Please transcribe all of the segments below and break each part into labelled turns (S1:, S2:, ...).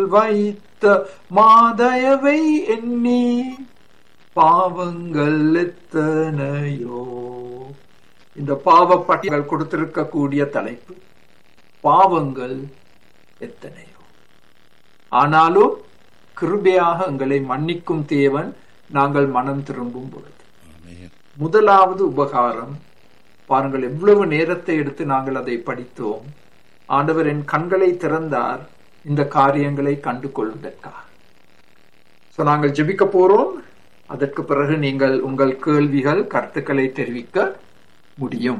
S1: வைத்த மாதயவை எண்ணி பாவங்கள் எத்தனையோ இந்த பாவ பட்டியல் கொடுத்திருக்கக்கூடிய தலைப்பு பாவங்கள் எத்தனையோ ஆனாலும் கிருபையாக எங்களை மன்னிக்கும் தேவன் நாங்கள் மனம் திரும்பும் பொழுது
S2: ஆமென்.
S1: முதலாவது உபகாரம் பாருங்கள் எவ்வளவு நேரத்தை எடுத்து நாங்கள் அதை படித்தோம் ஆண்டவர் என் கண்களை திறந்தார் இந்த காரியங்களை கண்டு கொள்வதற்காக சோ நாங்கள் ஜெபிக்க போறோம் அதற்கு பிறகு நீங்கள் உங்கள் கேள்விகள் கருத்துக்களை தெரிவிக்க முடியும்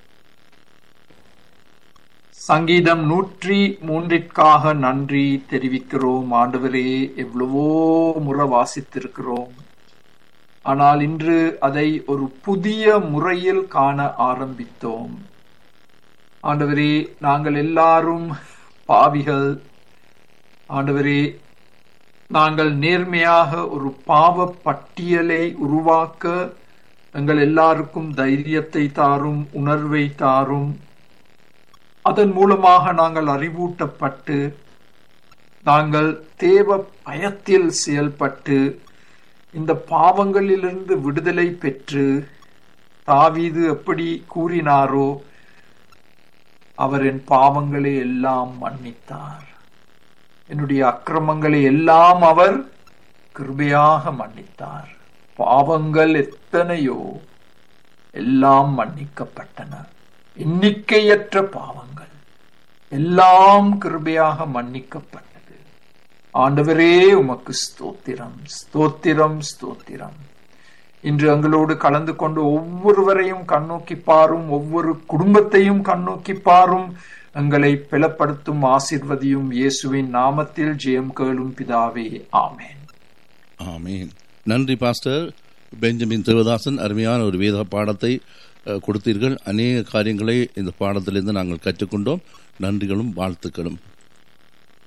S1: சங்கீதம் நூற்றி மூன்றிற்காக நன்றி தெரிவிக்கிறோம் ஆண்டவரே எவ்வளவோ முறை வாசித்திருக்கிறோம் ஆனால் இன்று அதை ஒரு புதிய முறையில் காண ஆரம்பித்தோம் ஆண்டவரே நாங்கள் எல்லாரும் பாவிகள் ஆண்டவரே நாங்கள் நேர்மையாக ஒரு பாவ பட்டியலை உருவாக்க எங்கள் எல்லாருக்கும் தைரியத்தை தாரும் உணர்வை தாரும் அதன் மூலமாக நாங்கள் அறிவூட்டப்பட்டு நாங்கள் தேவ பயத்தில் செயல்பட்டு இந்த பாவங்களிலிருந்து விடுதலை பெற்று தாவீது எப்படி கூறினாரோ அவர் என் பாவங்களை எல்லாம் மன்னித்தார் என்னுடைய அக்கிரமங்களை எல்லாம் அவர் கிருபையாக மன்னித்தார் பாவங்கள் எத்தனையோ எல்லாம் மன்னிக்கப்பட்டன எண்ணிக்கையற்ற பாவங்கள் எல்லாம் கிருபையாக மன்னிக்கப்பட்டது ஆண்டவரே உமக்கு ஸ்தோத்திரம் ஸ்தோத்திரம் ஸ்தோத்திரம் இன்று எங்களோடு கலந்து கொண்டு ஒவ்வொருவரையும் கண்ணோக்கி பாரும் ஒவ்வொரு குடும்பத்தையும் கண்ணோக்கி பாரும் எங்களை பிளப்படுத்தும் ஆசிர்வதியும் இயேசுவின் நாமத்தில் ஜெயம் கேளும் பிதாவே ஆமேன்
S2: ஆமீன் நன்றி பாஸ்டர் பெஞ்சமின் தேவதாசன் அருமையான ஒரு வேத பாடத்தை அஹ், கொடுத்தீர்கள் அநேக காரியங்களை இந்த பாடத்திலிருந்து நாங்கள் கற்றுக்கொண்டோம் நன்றிகளும் வாழ்த்துக்களும்